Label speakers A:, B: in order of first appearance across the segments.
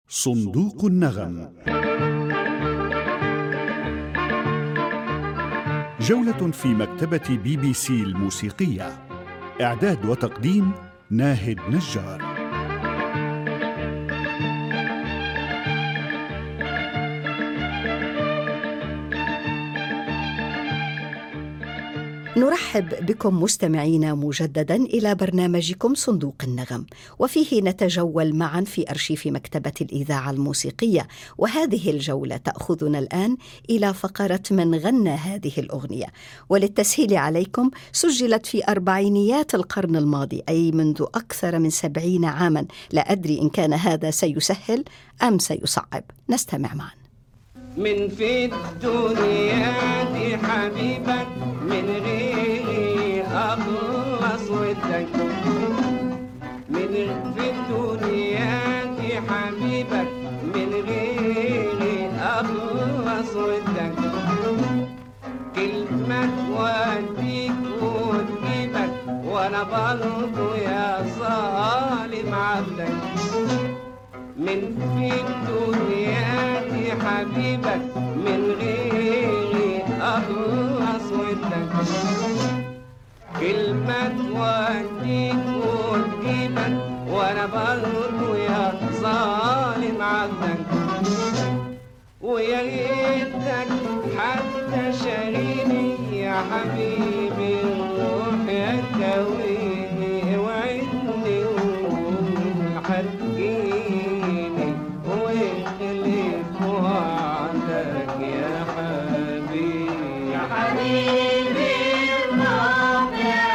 A: صندوق النغم جولة في مكتبة بي بي سي الموسيقية إعداد وتقديم ناهد نجار
B: نرحب بكم مستمعينا مجددا الى برنامجكم صندوق النغم وفيه نتجول معا في ارشيف مكتبه الاذاعه الموسيقيه وهذه الجوله تاخذنا الان الى فقره من غنى هذه الاغنيه وللتسهيل عليكم سجلت في اربعينيات القرن الماضي اي منذ اكثر من سبعين عاما لا ادري ان كان هذا سيسهل ام سيصعب نستمع معا
C: من في الدنيا دي حبيبك من غيري أخلص ودك من في الدنيا دي حبيبك من غيري أخلص ودك كلمة توديك وتجيبك وأنا برضو يا ظالم عبدك من في الدنيا دي حبيبك من غيري أخلص ودك كلمة توديك وتجيبك وأنا برضو يا ظالم عبدك ويا ريتك حتى شاريني يا حبيبي الروح يا كويني وعدني وحتجيني واخلف وعدك يا حبيبي يا حبيبي الروح يا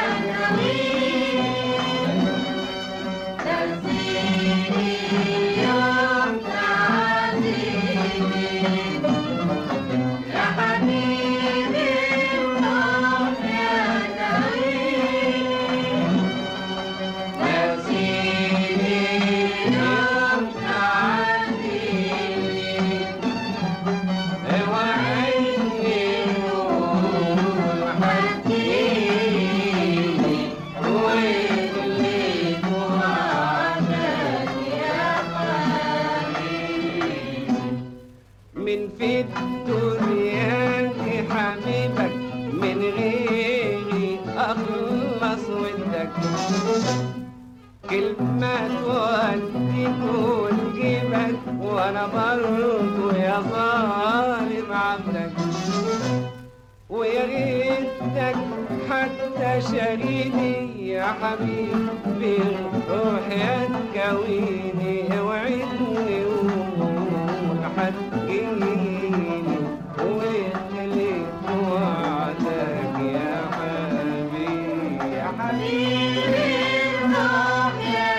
C: من في الدنيا دي حبيبك من غيري أخلص ودك كلمة توديك وتجيبك وأنا برضو يا ظالم عبدك ويا ريتك حتى شاريني يا حبيبي روح يا تكويني اوعدني وحتجيني واخلف وعدك يا حبيبي يا حبيبي الروح يا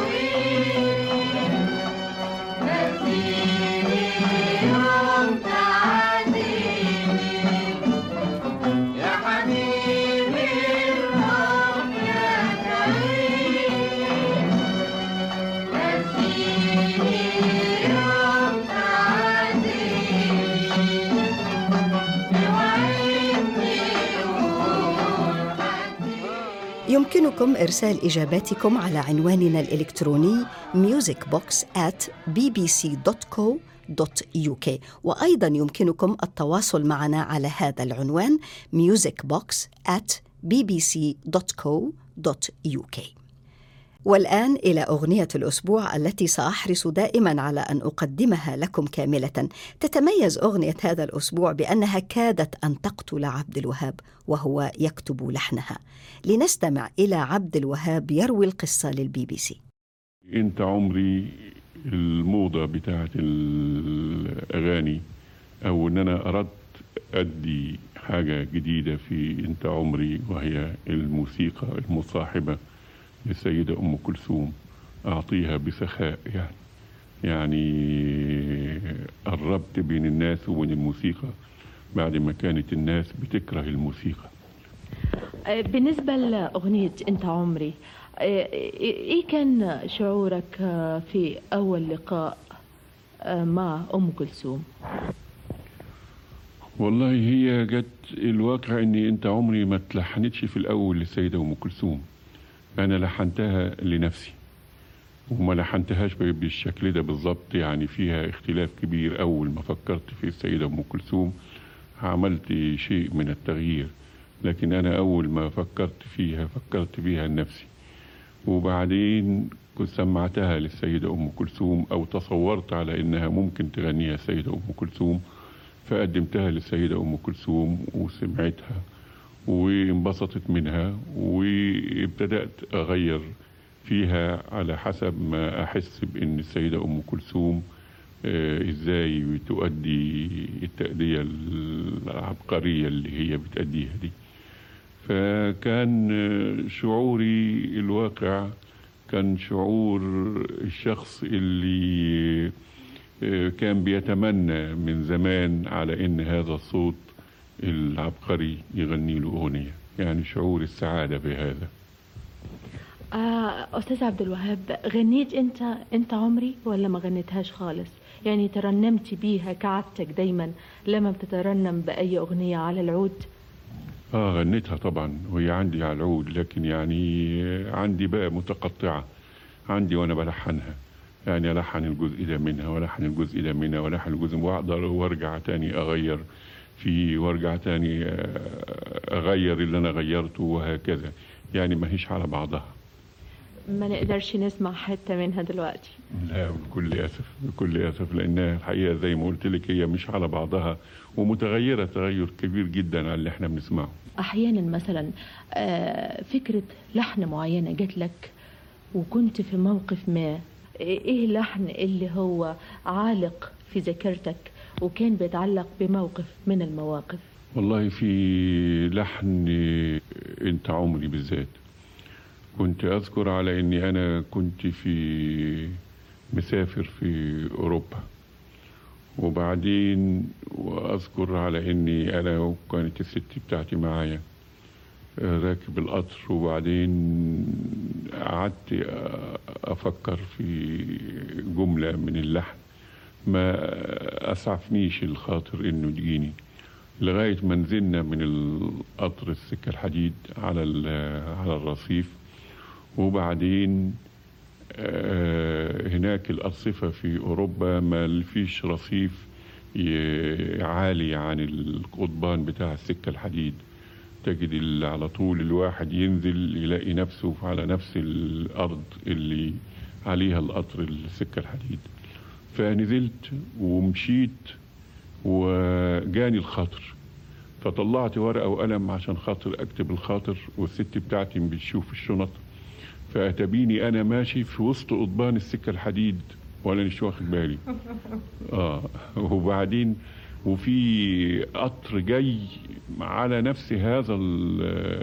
C: يا حبيبي الروح يا
B: يمكنكم إرسال إجاباتكم على عنواننا الإلكتروني musicbox at bbc.co.uk وأيضا يمكنكم التواصل معنا على هذا العنوان musicbox at bbc.co.uk والآن إلى أغنية الأسبوع التي سأحرص دائما على أن أقدمها لكم كاملة تتميز أغنية هذا الأسبوع بأنها كادت أن تقتل عبد الوهاب وهو يكتب لحنها لنستمع إلى عبد الوهاب يروي القصة للبي بي سي
D: انت عمري الموضة بتاعت الأغاني أو إن أنا أردت أدي حاجة جديدة في انت عمري وهي الموسيقى المصاحبة للسيدة أم كلثوم أعطيها بسخاء يعني يعني قربت بين الناس وبين الموسيقى بعد ما كانت الناس بتكره الموسيقى
E: بالنسبة لأغنية أنت عمري إيه كان شعورك في أول لقاء مع أم كلثوم؟
D: والله هي جت الواقع اني انت عمري ما اتلحنتش في الاول للسيده ام كلثوم انا لحنتها لنفسي وما لحنتهاش ب- بالشكل ده بالظبط يعني فيها اختلاف كبير أول ما فكرت في السيدة أم كلثوم عملت شيء من التغيير لكن أنا أول ما فكرت فيها فكرت بيها لنفسي وبعدين كنت سمعتها للسيدة أم كلثوم أو تصورت على إنها ممكن تغنيها السيدة أم كلثوم فقدمتها للسيدة أم كلثوم وسمعتها وانبسطت منها وابتدأت أغير فيها على حسب ما أحس بأن السيدة أم كلثوم آه، إزاي تؤدي التأدية العبقرية اللي هي بتأديها دي فكان آه، شعوري الواقع كان شعور الشخص اللي آه، كان بيتمنى من زمان على ان هذا الصوت العبقري يغني له اغنيه يعني شعور السعاده بهذا
E: آه أستاذ عبد الوهاب غنيت أنت أنت عمري ولا ما غنيتهاش خالص؟ يعني ترنمت بيها كعادتك دايما لما بتترنم بأي أغنية على العود
D: اه غنيتها طبعا وهي عندي على العود لكن يعني آه، عندي بقى متقطعه عندي وانا بلحنها يعني الحن الجزء ده منها والحن الجزء ده منها والحن الجزء واقدر وارجع تاني اغير فيه وارجع تاني آه، اغير اللي انا غيرته وهكذا يعني ما هيش على بعضها
E: ما نقدرش نسمع حتة منها دلوقتي
D: لا بكل اسف بكل اسف لانها الحقيقه زي ما قلت لك هي مش على بعضها ومتغيره تغير كبير جدا عن اللي احنا بنسمعه
E: أحيانا مثلا آه، فكرة لحن معينة جات لك وكنت في موقف ما إيه اللحن اللي هو عالق في ذاكرتك وكان بيتعلق بموقف من المواقف
D: والله في لحن انت عمري بالذات كنت اذكر على اني انا كنت في مسافر في اوروبا وبعدين واذكر على اني انا وكانت الست بتاعتي معايا آه، راكب القطر وبعدين قعدت آه، افكر في جمله من اللحن ما اسعفنيش الخاطر انه تجيني لغايه ما نزلنا من القطر السكه الحديد على ال- على الرصيف وبعدين آه، هناك الأرصفة في أوروبا ما فيش رصيف ي- عالي عن القضبان بتاع السكة الحديد تجد ال- على طول الواحد ينزل يلاقي نفسه على نفس الأرض اللي عليها القطر السكة الحديد فنزلت ومشيت وجاني الخاطر فطلعت ورقة وقلم عشان خاطر أكتب الخاطر والست بتاعتي بتشوف الشنط فأتبيني أنا ماشي في وسط قضبان السكة الحديد وأنا مش واخد بالي آه وبعدين وفي قطر جاي على نفس هذا ال-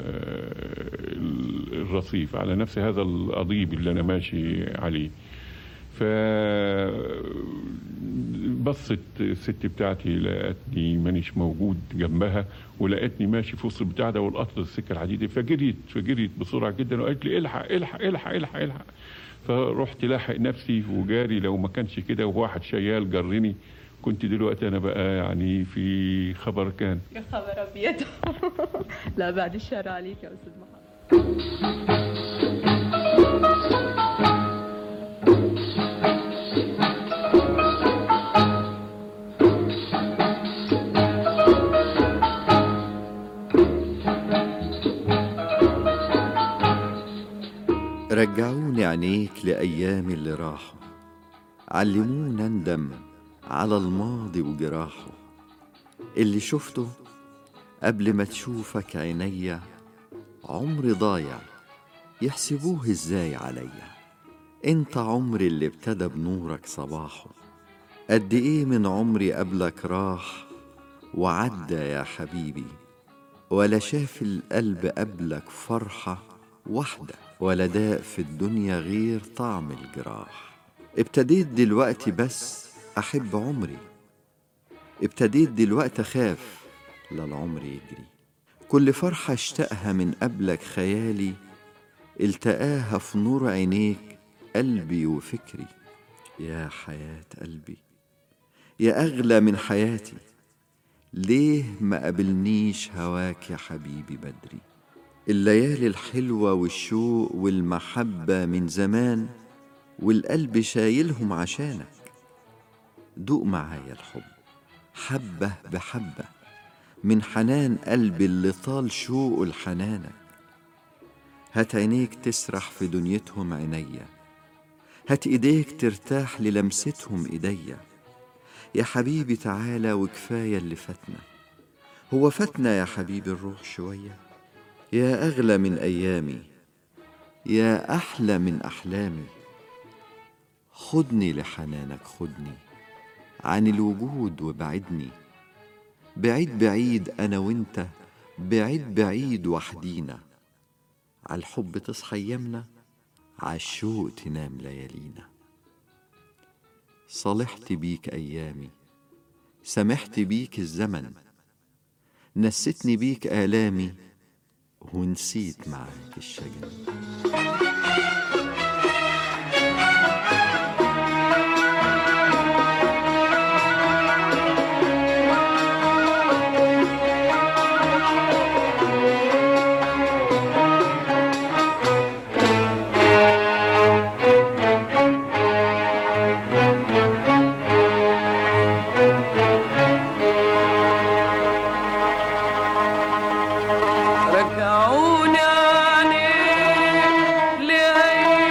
D: ال- الرصيف على نفس هذا القضيب اللي أنا ماشي عليه ف بصت الست بتاعتي لقتني مانيش موجود جنبها ولقتني ماشي في وسط البتاع ده والقطر السكه الحديدي فجريت فجريت بسرعه جدا وقالت لي الحق الحق الحق الحق الحق فرحت لاحق نفسي وجاري لو ما كانش كده وواحد شيال جرني كنت دلوقتي انا بقى يعني في خبر كان
E: يا خبر أبيض لا بعد الشر عليك يا أستاذ محمد
F: رجعوني عينيك لأيام اللي راحوا علمونا ندم على الماضي وجراحه اللي شفته قبل ما تشوفك عينيا عمري ضايع يحسبوه ازاي عليا انت عمري اللي ابتدى بنورك صباحه قد ايه من عمري قبلك راح وعدى يا حبيبي ولا شاف القلب قبلك فرحة واحدة ولا داء في الدنيا غير طعم الجراح ابتديت دلوقتي بس أحب عمري ابتديت دلوقتي أخاف لا العمر يجري كل فرحة اشتقها من قبلك خيالي التقاها في نور عينيك قلبي وفكري يا حياة قلبي يا أغلى من حياتي ليه ما قابلنيش هواك يا حبيبي بدري الليالي الحلوة والشوق والمحبة من زمان والقلب شايلهم عشانك دوق معايا الحب حبة بحبة من حنان قلبي اللي طال شوقه لحنانك هات عينيك تسرح في دنيتهم عينيا هات ايديك ترتاح للمستهم ايديا يا حبيبي تعالى وكفاية اللي فاتنا هو فاتنا يا حبيبي الروح شوية يا أغلى من أيامي يا أحلى من أحلامي خدني لحنانك خدني عن الوجود وبعدني بعيد بعيد أنا وإنت بعيد بعيد وحدينا عالحب تصحى أيامنا عالشوق تنام ليالينا صالحت بيك أيامي سمحت بيك الزمن نستني بيك آلامي ونسيت معاك الشجن
C: رجعوني عليك لأيام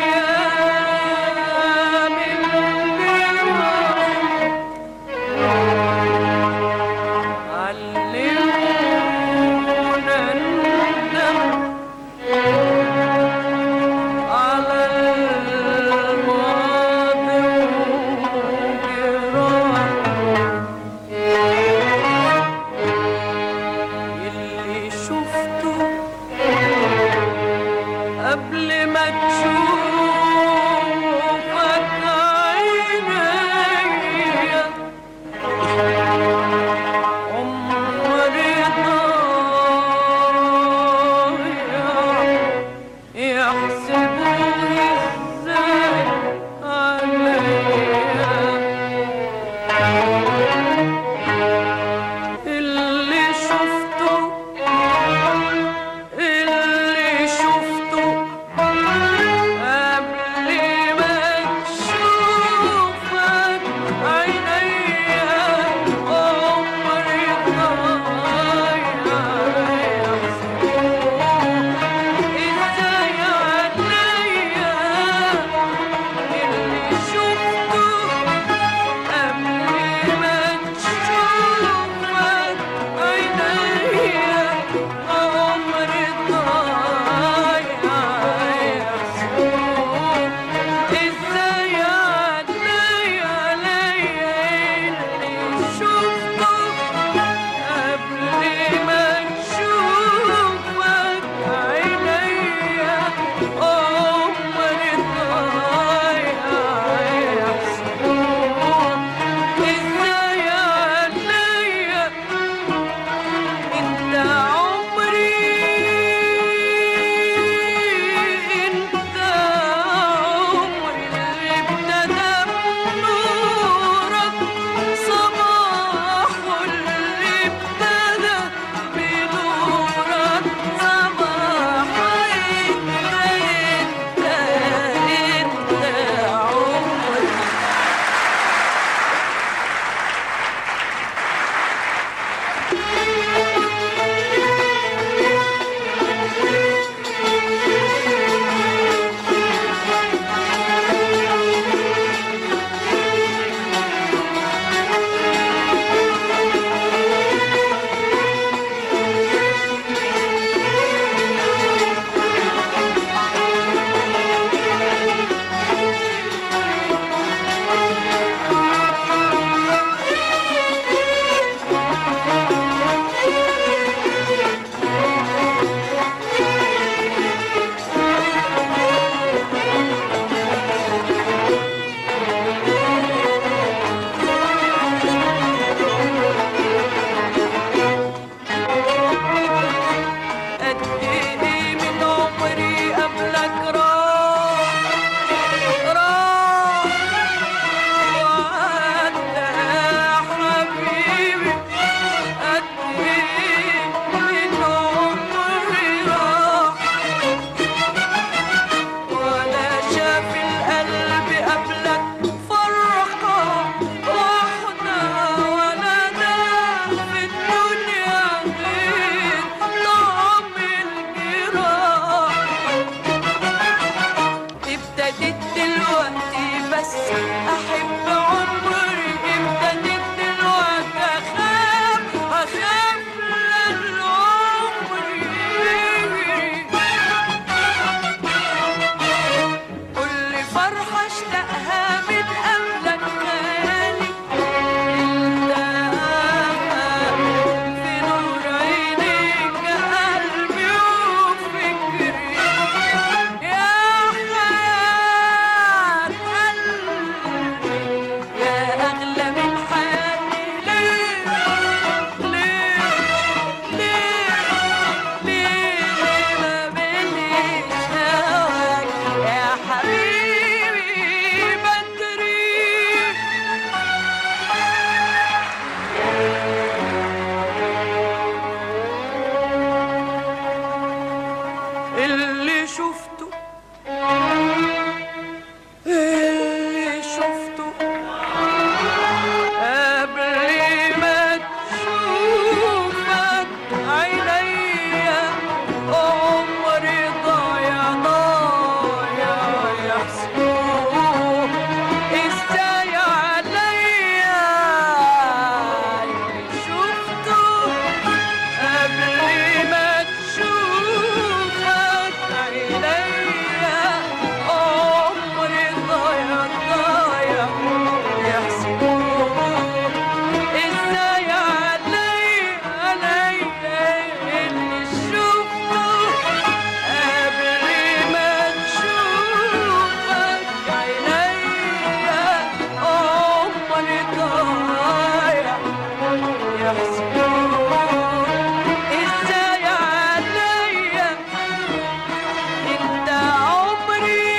G: محسوب ازاي عليا انت عمري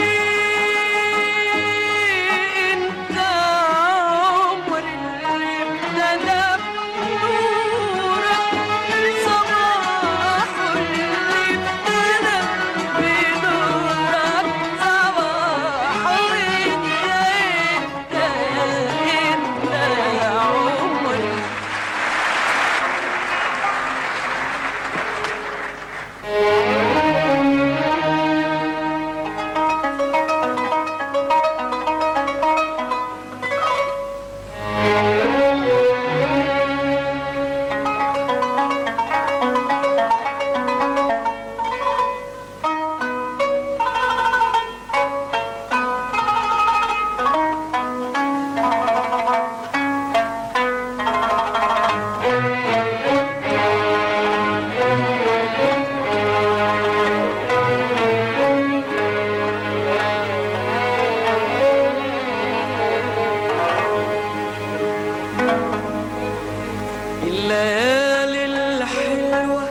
G: انت عمري اللي ابتدى بنورك صباح اللي ابتدى بنورك صباح انت انت انت يا عمري الليالي الحلوة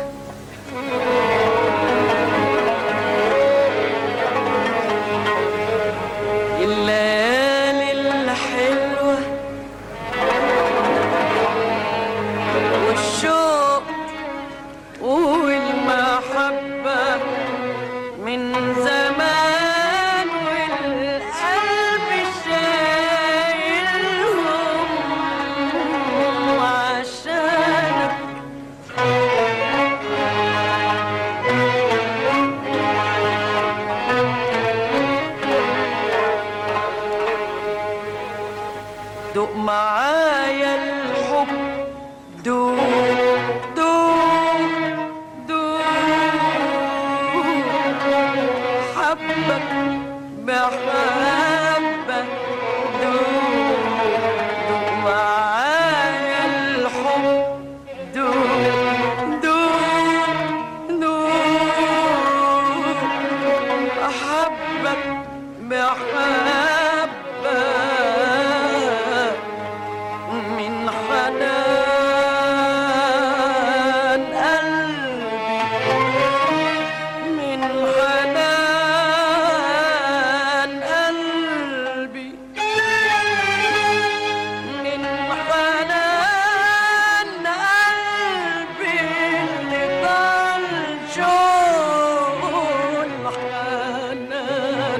G: الليالي الحلوة والشوق والمحبة من زمان والقلب شايلهم عشانك دوق معايا الحب دوق دوق دوق حبك بحبك دوق دوق معايا الحب دوق دوق دوق أحبك بحبك من حنان قلبي من حنان قلبي من حنان قلبي اللي طال شوق الحنان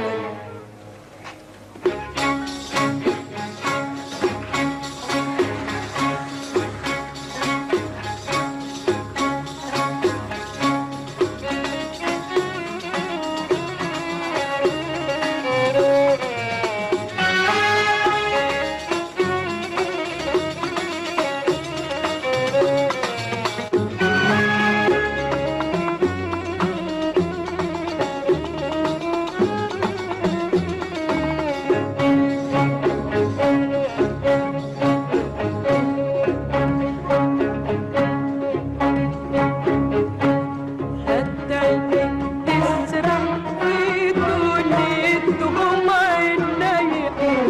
G: هتعينك تسرح في دنيتهم عينيا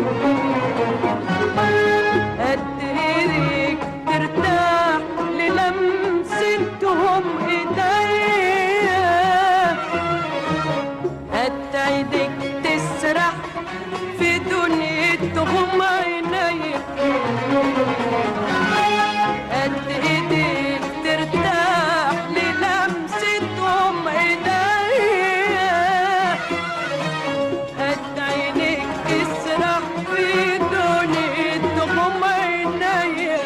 G: قد ايديك ترتاح للمستهم ايديا هتعيدك تسرح في دنيتهم عينيا قد ايديك ترتاح للمستهم ايديا قد عينيك تسرح في دنيتهم عينيا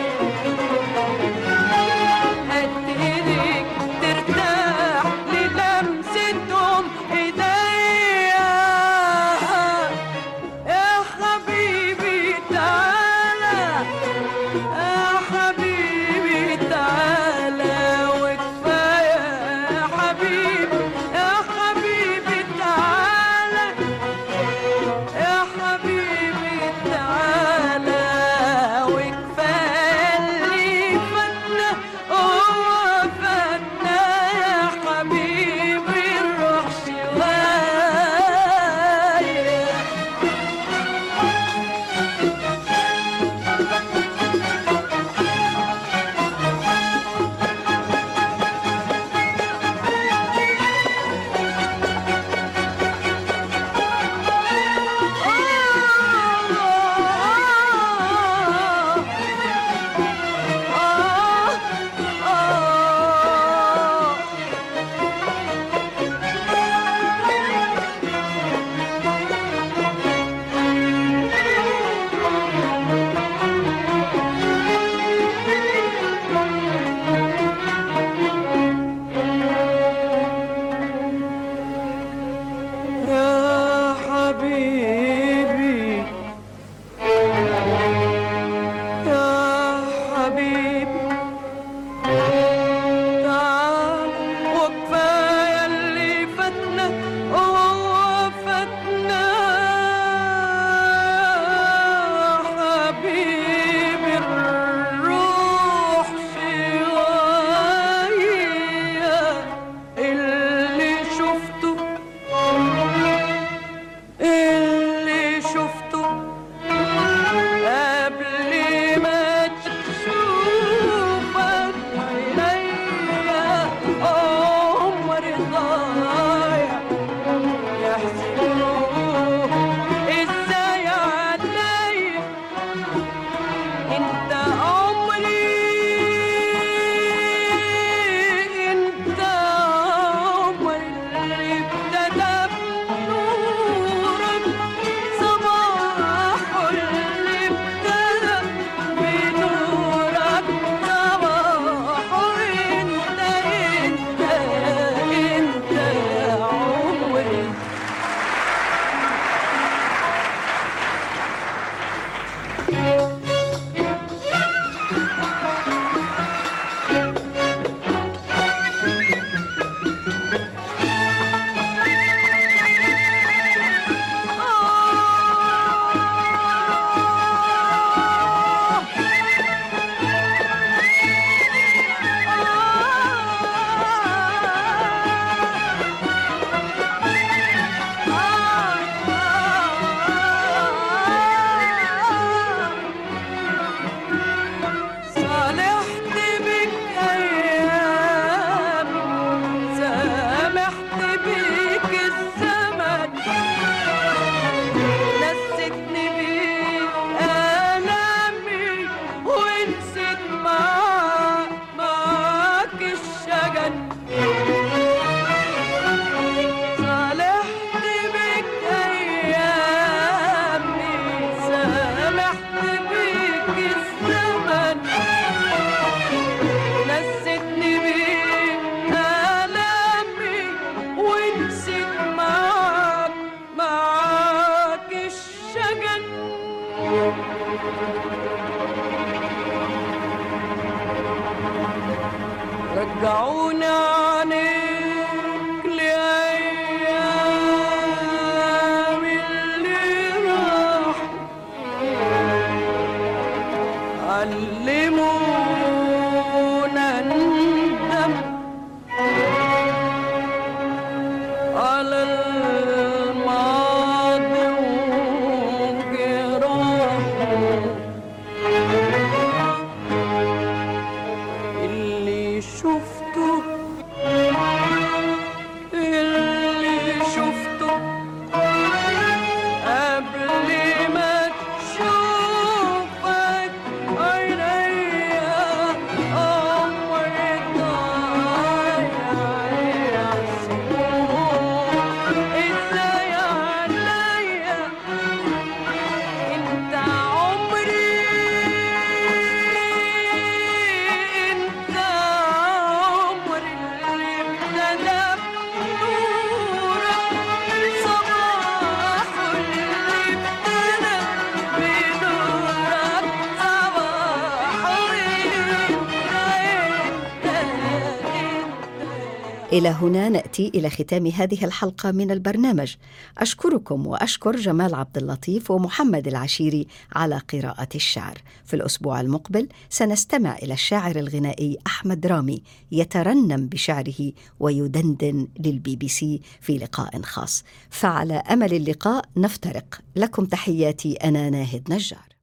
G: قد ايديك ترتاح للمستهم ايديا يا حبيبي تعالى يا حبيبي تعالى وكفاية يا حبيبي يا حبيبي تعالى يا حبيبي تعالى وكفاية اللي فاتنا هو فاتنا يا حبيبي الروح شوية انت عمري انت عمري اللي ابتدى بنورك صباح اللي ابتدى بنورك صباح انت انت انت عمري صالحت بك أيام سامحت بك الزمن نسيتني بيك آلامي ونسيت معاك معاك الشجن صالحت بك أيامي سامحت بك الزمن نسيتني بيك آلامي ونسيت معاك معاك الشجن رجعوني عنيك لأيام اللي راحوا علمونا ندم على الماضي وجراحه اللي شفته اللي شفته قبل ما تشوفك عينيا عمري ضايع سنون ازاي عليا انت عمري انت عمري اللي ابتدى بنورك صباح اللي ابتدى بنورك صباح
B: الى هنا ناتي الى ختام هذه الحلقه من البرنامج اشكركم واشكر جمال عبد اللطيف ومحمد العشيري على قراءه الشعر في الاسبوع المقبل سنستمع الى الشاعر الغنائي احمد رامي يترنم بشعره ويدندن للبي بي سي في لقاء خاص فعلى امل اللقاء نفترق لكم تحياتي انا ناهد نجار